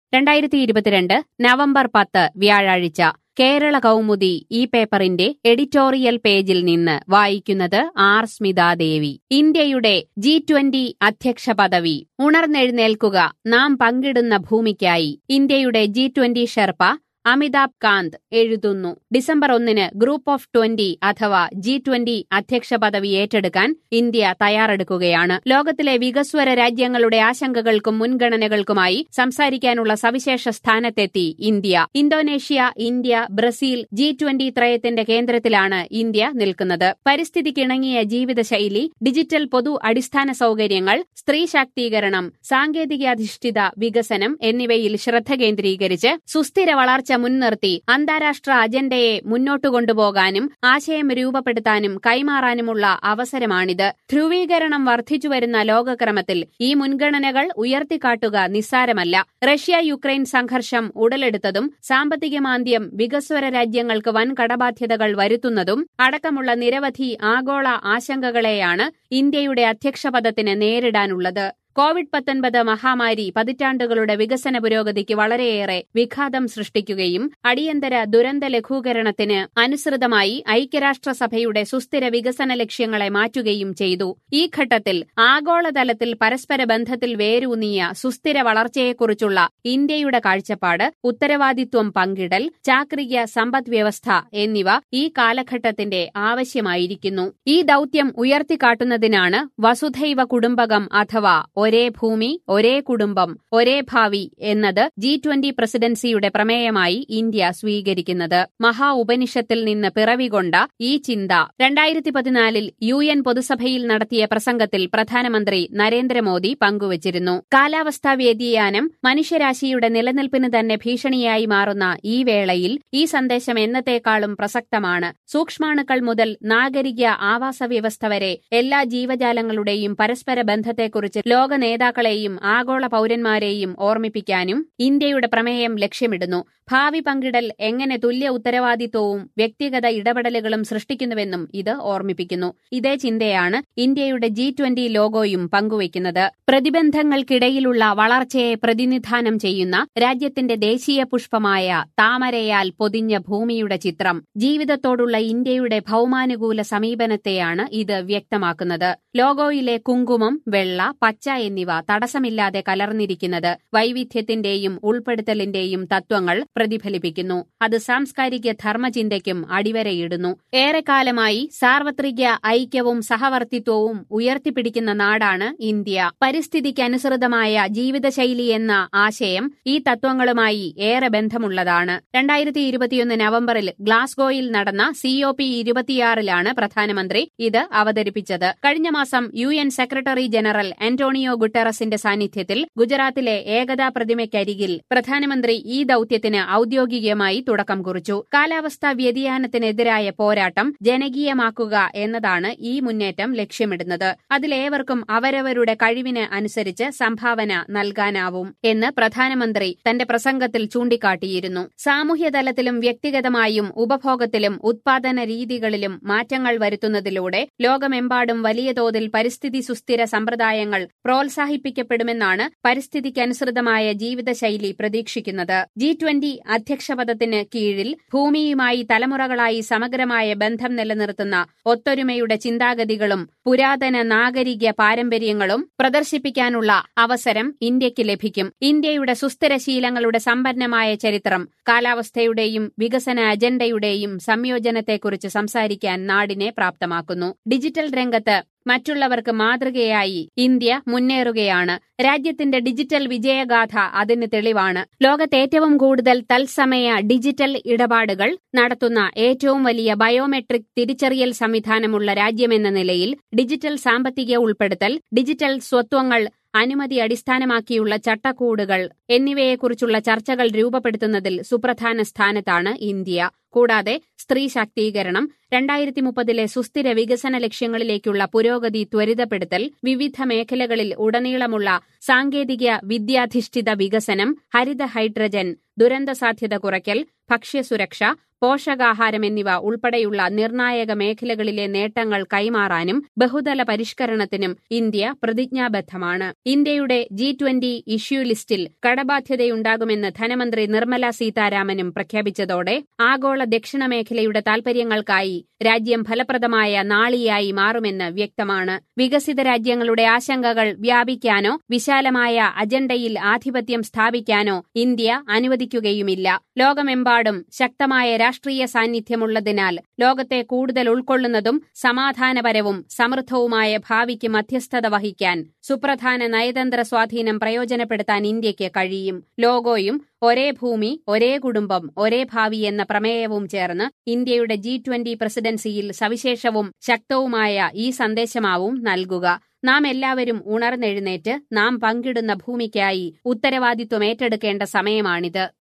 രണ്ടായിരത്തി ഇരുപത്തിരണ്ട് നവംബർ പത്ത് വ്യാഴാഴ്ച കേരള കൗമുദി ഈ പേപ്പറിന്റെ എഡിറ്റോറിയൽ പേജിൽ നിന്ന് വായിക്കുന്നത് ആർ സ്മിതാദേവി ഇന്ത്യയുടെ ജി ട്വന്റി അധ്യക്ഷ പദവി ഉണർന്നെഴുന്നേൽക്കുക നാം പങ്കിടുന്ന ഭൂമിക്കായി ഇന്ത്യയുടെ ജി ട്വന്റി ഷെർപ്പ അമിതാഭ് കാന്ത് എഴുതുന്നു ഡിസംബർ ഒന്നിന് ഗ്രൂപ്പ് ഓഫ് ട്വന്റി അഥവാ ജി ട്വന്റി അധ്യക്ഷ പദവി ഏറ്റെടുക്കാൻ ഇന്ത്യ തയ്യാറെടുക്കുകയാണ് ലോകത്തിലെ വികസ്വര രാജ്യങ്ങളുടെ ആശങ്കകൾക്കും മുൻഗണനകൾക്കുമായി സംസാരിക്കാനുള്ള സവിശേഷ സ്ഥാനത്തെത്തി India Indonesia India Brazil G twenty ത്രയത്തിന്റെ കേന്ദ്രത്തിലാണ് ഇന്ത്യ നിൽക്കുന്നത് പരിസ്ഥിതിക്കിണങ്ങിയ ജീവിതശൈലി ഡിജിറ്റൽ പൊതു അടിസ്ഥാന സൗകര്യങ്ങൾ സ്ത്രീ ശാക്തീകരണം സാങ്കേതികാധിഷ്ഠിത വികസനം എന്നിവയിൽ ശ്രദ്ധ കേന്ദ്രീകരിച്ച് സുസ്ഥിര വളർച്ച മുൻനിർത്തി അന്താരാഷ്ട്ര അജണ്ടയെ മുന്നോട്ടു കൊണ്ടുപോകാനും ആശയം രൂപപ്പെടുത്താനും കൈമാറാനുമുള്ള അവസരമാണിത് ധ്രുവീകരണം വർദ്ധിച്ചുവരുന്ന ലോകക്രമത്തിൽ ഈ മുൻഗണനകൾ ഉയർത്തിക്കാട്ടുക നിസ്സാരമല്ല റഷ്യ യുക്രൈൻ സംഘർഷം ഉടലെടുത്തതും സാമ്പത്തിക മാന്ദ്യം വികസ്വര രാജ്യങ്ങൾക്ക് വൻ കടബാധ്യതകൾ വരുത്തുന്നതും അടക്കമുള്ള നിരവധി ആഗോള ആശങ്കകളെയാണ് ഇന്ത്യയുടെ അധ്യക്ഷപദത്തിന് നേരിടാനുള്ളത് കോവിഡ് പത്തൊൻപത് മഹാമാരി പതിറ്റാണ്ടുകളുടെ വികസന പുരോഗതിക്ക് വളരെയേറെ വിഘാതം സൃഷ്ടിക്കുകയും അടിയന്തര ദുരന്ത ലഘൂകരണത്തിന് അനുസൃതമായി ഐക്യരാഷ്ട്രസഭയുടെ സുസ്ഥിര വികസന ലക്ഷ്യങ്ങളെ മാറ്റുകയും ചെയ്തു ഈ ഘട്ടത്തിൽ ആഗോളതലത്തിൽ പരസ്പര ബന്ധത്തിൽ വേരൂന്നിയ സുസ്ഥിര വളർച്ചയെക്കുറിച്ചുള്ള ഇന്ത്യയുടെ കാഴ്ചപ്പാട് ഉത്തരവാദിത്വം പങ്കിടൽ ചാക്രിക സമ്പദ് വ്യവസ്ഥ എന്നിവ ഈ കാലഘട്ടത്തിന്റെ ആവശ്യമായിരിക്കുന്നു ഈ ദൌത്യം ഉയർത്തിക്കാട്ടുന്നതിനാണ് വസുധൈവ കുടുംബകം അഥവാ ഒരേ ഭൂമി ഒരേ കുടുംബം ഒരേ ഭാവി എന്നത് ജി ട്വന്റി പ്രസിഡൻസിയുടെ പ്രമേയമായി ഇന്ത്യ സ്വീകരിക്കുന്നത് മഹാ ഉപനിഷത്തിൽ നിന്ന് പിറവികൊണ്ട ഈ ചിന്ത രണ്ടായിരത്തി പതിനാലിൽ യു എൻ പൊതുസഭയിൽ നടത്തിയ പ്രസംഗത്തിൽ പ്രധാനമന്ത്രി നരേന്ദ്രമോദി പങ്കുവച്ചിരുന്നു കാലാവസ്ഥാ വ്യതിയാനം മനുഷ്യരാശിയുടെ നിലനിൽപ്പിന് തന്നെ ഭീഷണിയായി മാറുന്ന ഈ വേളയിൽ ഈ സന്ദേശം എന്നത്തേക്കാളും പ്രസക്തമാണ് സൂക്ഷ്മാണുക്കൾ മുതൽ നാഗരിക ആവാസ വ്യവസ്ഥ വരെ എല്ലാ ജീവജാലങ്ങളുടെയും പരസ്പര ബന്ധത്തെക്കുറിച്ച് ലോക നേതാക്കളെയും ആഗോള പൌരന്മാരെയും ഓർമ്മിപ്പിക്കാനും ഇന്ത്യയുടെ പ്രമേയം ലക്ഷ്യമിടുന്നു ഭാവി പങ്കിടൽ എങ്ങനെ തുല്യ ഉത്തരവാദിത്വവും വ്യക്തിഗത ഇടപെടലുകളും സൃഷ്ടിക്കുന്നുവെന്നും ഇത് ഓർമ്മിപ്പിക്കുന്നു ഇതേ ചിന്തയാണ് ഇന്ത്യയുടെ ജി ട്വന്റി ലോഗോയും പങ്കുവയ്ക്കുന്നത് പ്രതിബന്ധങ്ങൾക്കിടയിലുള്ള വളർച്ചയെ പ്രതിനിധാനം ചെയ്യുന്ന രാജ്യത്തിന്റെ ദേശീയ പുഷ്പമായ താമരയാൽ പൊതിഞ്ഞ ഭൂമിയുടെ ചിത്രം ജീവിതത്തോടുള്ള ഇന്ത്യയുടെ ഭൌമാനുകൂല സമീപനത്തെയാണ് ഇത് വ്യക്തമാക്കുന്നത് ലോഗോയിലെ കുങ്കുമം വെള്ള പച്ച എന്നിവ തടസ്സമില്ലാതെ കലർന്നിരിക്കുന്നത് വൈവിധ്യത്തിന്റെയും ഉൾപ്പെടുത്തലിന്റെയും തത്വങ്ങൾ പ്രതിഫലിപ്പിക്കുന്നു അത് സാംസ്കാരിക ധർമ്മചിന്തയ്ക്കും അടിവരയിടുന്നു ഏറെക്കാലമായി സാർവത്രിക ഐക്യവും സഹവർത്തിത്വവും ഉയർത്തിപ്പിടിക്കുന്ന നാടാണ് ഇന്ത്യ പരിസ്ഥിതിക്ക് അനുസൃതമായ ജീവിതശൈലി എന്ന ആശയം ഈ തത്വങ്ങളുമായി ഏറെ ബന്ധമുള്ളതാണ് രണ്ടായിരത്തി ഇരുപത്തിയൊന്ന് നവംബറിൽ ഗ്ലാസ്ഗോയിൽ നടന്ന സിഒപി ഇരുപത്തിയാറിലാണ് പ്രധാനമന്ത്രി ഇത് അവതരിപ്പിച്ചത് കഴിഞ്ഞ മാസം U N secretary general Antonio ഗുട്ടറസിന്റെ സാന്നിധ്യത്തിൽ ഗുജറാത്തിലെ ഏകതാ പ്രതിമയ്ക്കരികിൽ പ്രധാനമന്ത്രി ഈ ദൌത്യത്തിന് ഔദ്യോഗികമായി തുടക്കം കുറിച്ചു കാലാവസ്ഥാ വ്യതിയാനത്തിനെതിരായ പോരാട്ടം ജനകീയമാക്കുക എന്നതാണ് ഈ മുന്നേറ്റം ലക്ഷ്യമിടുന്നത് അതിലേവർക്കും അവരവരുടെ കഴിവിന് അനുസരിച്ച് സംഭാവന നൽകാനാവും എന്ന് പ്രധാനമന്ത്രി തന്റെ പ്രസംഗത്തിൽ ചൂണ്ടിക്കാട്ടിയിരുന്നു സാമൂഹ്യതലത്തിലും വ്യക്തിഗതമായും ഉപഭോഗത്തിലും ഉത്പാദന രീതികളിലും മാറ്റങ്ങൾ വരുത്തുന്നതിലൂടെ ലോകമെമ്പാടും വലിയ തോതിൽ പരിസ്ഥിതി സുസ്ഥിര സമ്പ്രദായങ്ങൾ പ്രോത്സാഹിപ്പിക്കപ്പെടുമെന്നാണ് പരിസ്ഥിതിക്കനുസൃതമായ ജീവിതശൈലി പ്രതീക്ഷിക്കുന്നത് ജി ട്വന്റി അധ്യക്ഷപദത്തിന് കീഴിൽ ഭൂമിയുമായി തലമുറകളായി സമഗ്രമായ ബന്ധം നിലനിർത്തുന്ന ഒത്തൊരുമയുടെ ചിന്താഗതികളും പുരാതന നാഗരിക പാരമ്പര്യങ്ങളും പ്രദർശിപ്പിക്കാനുള്ള അവസരം ഇന്ത്യയ്ക്ക് ലഭിക്കും ഇന്ത്യയുടെ സുസ്ഥിര ശീലങ്ങളുടെ സമ്പന്നമായ ചരിത്രം കാലാവസ്ഥയുടെയും വികസന അജണ്ടയുടെയും സംയോജനത്തെക്കുറിച്ച് സംസാരിക്കാൻ നാടിനെ പ്രാപ്തമാക്കുന്നു ഡിജിറ്റൽ രംഗത്ത് മറ്റുള്ളവർക്ക് മാതൃകയായി ഇന്ത്യ മുന്നേറുകയാണ് രാജ്യത്തിന്റെ ഡിജിറ്റൽ വിജയഗാഥ അതിന് തെളിവാണ് ലോകത്ത് ഏറ്റവും കൂടുതൽ തത്സമയ ഡിജിറ്റൽ ഇടപാടുകൾ നടത്തുന്ന ഏറ്റവും വലിയ ബയോമെട്രിക് തിരിച്ചറിയൽ സംവിധാനമുള്ള രാജ്യമെന്ന നിലയിൽ ഡിജിറ്റൽ സാമ്പത്തിക ഉൾപ്പെടുത്തൽ ഡിജിറ്റൽ സ്വത്വങ്ങൾ അനുമതി അടിസ്ഥാനമാക്കിയുള്ള ചട്ടക്കൂടുകൾ എന്നിവയെക്കുറിച്ചുള്ള ചർച്ചകൾ രൂപപ്പെടുത്തുന്നതിൽ സുപ്രധാന സ്ഥാനത്താണ് ഇന്ത്യ കൂടാതെ സ്ത്രീ ശാക്തീകരണം രണ്ടായിരത്തി മുപ്പതിലെ സുസ്ഥിര വികസന ലക്ഷ്യങ്ങളിലേക്കുള്ള പുരോഗതി ത്വരിതപ്പെടുത്തൽ വിവിധ മേഖലകളിൽ ഉടനീളമുള്ള സാങ്കേതിക വിദ്യാധിഷ്ഠിത വികസനം ഹരിത ഹൈഡ്രജൻ ദുരന്ത സാധ്യത കുറയ്ക്കൽ ഭക്ഷ്യസുരക്ഷ പോഷകാഹാരം എന്നിവ ഉൾപ്പെടെയുള്ള നിർണായക മേഖലകളിലെ നേട്ടങ്ങൾ കൈമാറാനും ബഹുതല പരിഷ്കരണത്തിനും ഇന്ത്യ പ്രതിജ്ഞാബദ്ധമാണ് ഇന്ത്യയുടെ ജി ട്വന്റി ഇഷ്യൂ ലിസ്റ്റിൽ കടബാധ്യതയുണ്ടാകുമെന്ന് ധനമന്ത്രി നിർമ്മല സീതാരാമനും പ്രഖ്യാപിച്ചതോടെ ആഗോള ദക്ഷിണ മേഖലയുടെ താൽപര്യങ്ങൾക്കായി രാജ്യം ഫലപ്രദമായ നാളിയായി മാറുമെന്ന് വ്യക്തമാണ് വികസിത രാജ്യങ്ങളുടെ ആശങ്കകൾ വ്യാപിക്കാനോ വിശാലമായ അജണ്ടയിൽ ആധിപത്യം സ്ഥാപിക്കാനോ ഇന്ത്യ അനുവദിക്കുകയുമില്ല ലോകമെമ്പാടും ശക്തമായ രാഷ്ട്രീയ സാന്നിധ്യമുള്ളതിനാൽ ലോകത്തെ കൂടുതൽ ഉൾക്കൊള്ളുന്നതും സമാധാനപരവും സമൃദ്ധവുമായ ഭാവിക്ക് മധ്യസ്ഥത വഹിക്കാൻ സുപ്രധാന നയതന്ത്ര സ്വാധീനം പ്രയോജനപ്പെടുത്താൻ ഇന്ത്യയ്ക്ക് കഴിയും ലോഗോയും ഒരേ ഭൂമി ഒരേ കുടുംബം ഒരേ ഭാവി എന്ന പ്രമേയവും ചേർന്ന് ഇന്ത്യയുടെ ജി ട്വന്റി പ്രസിഡൻസിയിൽ സവിശേഷവും ശക്തവുമായ ഈ സന്ദേശമാവും നൽകുക നാം എല്ലാവരും ഉണർന്നെഴുന്നേറ്റ് നാം പങ്കിടുന്ന ഭൂമിക്കായി ഉത്തരവാദിത്വം ഏറ്റെടുക്കേണ്ട സമയമാണിത്